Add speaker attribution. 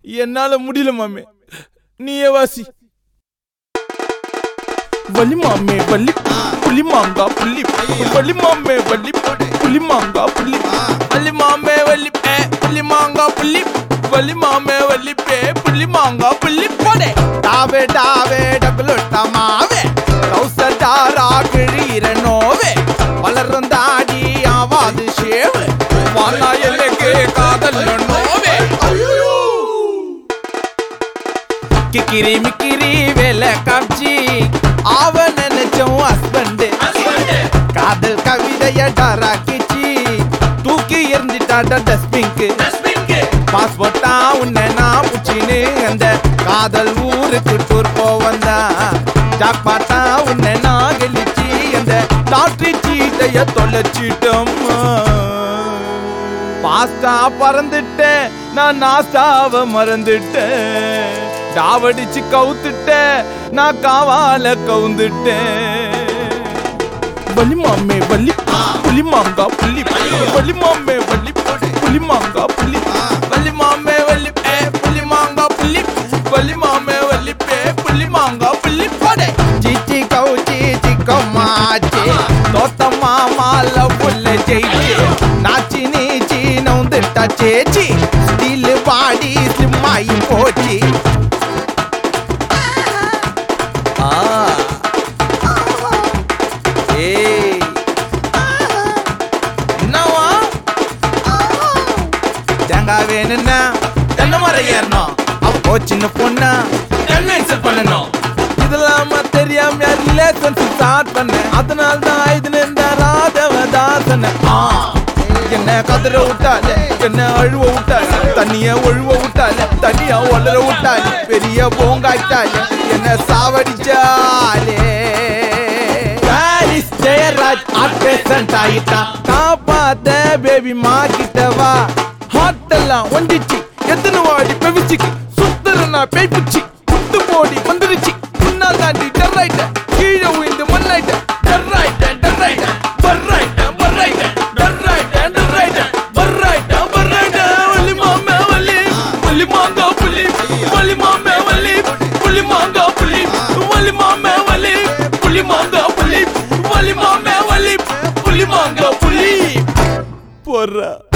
Speaker 1: என்னால முடியல மாமே நீயே வாசி வலி மாமே வலி புலி மாங்கா புள்ளி வலி மாமே வலி புலி மாங்கா புள்ளி வலி மாமே வலி பே புலி மாங்கா புள்ளி வலி மாமே வலி பே புலி மாங்கா புள்ளி போடே
Speaker 2: டாவே டாவே டபுளுட்ட மாவே கௌசடாரா கிழீர நோவே வளரும் தாடி ஆவாது ஷேவு
Speaker 1: வானா எல்லைக்கு காதல் நோவே
Speaker 2: கிக்கிரி மிக்கிரி வேலை காமிச்சி அவ நினைச்சோம் ஹஸ்பண்ட் காதல் கவிதைய டராக்கிச்சி தூக்கி எறிஞ்சிட்டாட்ட டஸ்ட்பிங்க்கு பாஸ்போர்ட்டா உன்னை நான் புச்சின்னு அந்த காதல் ஊருக்கு டூர் போவந்தா ஜாக்பாட்டா உன்னை நான் கெளிச்சி அந்த லாட்ரி சீட்டைய தொலைச்சிட்டோம்மா பாஸ்டா பறந்துட்டேன் நான் நாஸ்டாவ மறந்துட்டேன் டாவடிச்சு கவுத்துட்டேன் நான் காவால கவுந்துட்டேன்
Speaker 1: வலி மாமே வலி புலி மாங்கா புள்ளி வலி மாமே வலி புலி மாங்கா புள்ளி வலி மாமே வலி பே புலி மாங்கா புள்ளி வலி மாமே வலி பே புலி மாங்கா புள்ளி போடே
Speaker 2: చిచి కౌచి చిక్కమ్మాచి తోతమ్మా మాల పుల్ల చేయి నాచి నీచి నౌందిట్ట చేచి స్టీల్ బాడీ స్లిమ్ అయిపోచి ఆ ఏయ్ என்னவா தேங்காய் வேணும்னா தென்னை மரம் ஏறணும் அப்போ சின்ன பொண்ணா என்ன இன்சல்ட் பண்ணணும் இதெல்லாம தெரியாம ரிலேஷன்ஷிப் ஸ்டார்ட் பண்ணேன் அதனால தான் இது நின்ற ராதவதாசன என்ன கதற விட்டாலே என்ன அழுவ விட்டாலே தண்ணிய ஒழுவ விட்டாலே தண்ணிய ஒளர விட்டாலே பெரிய போங்காய்ட்டாலே என்ன சாவடிச்சாலே பாரிஸ் ஜெயராஜ் ஆர்டிஸ்ட் ஆயிட்டான் காப்பாத்த பேபி மாக்கிட்டவா ஹாட்டெல்லாம் ஒண்டிச்சு எத்தனை வாடி பெவிச்சுக்கு சுத்துறனா பேய் பிடிச்சி புட்டு போடி வந்துருச்சு முன்னால் தாண்டி டர்ராயிட்ட கீழே உயிந்து மண்ணாயிட்ட டர்ராயிட்ட டர்ராயிட்ட பர்ராயிட்ட பர்ராயிட்ட டர்ராயிட்ட டர்ராயிட்ட பர்ராயிட்ட பர்ராயிட்ட வலி மாமே வலி வலி மாங்கா புலி வலி மாமே வலி புலி மாங்கா புலி வலி மாமே வலி புலி மாங்கா புலி வலி மாமே வலி புலி மாங்கா புலி
Speaker 1: போடுறா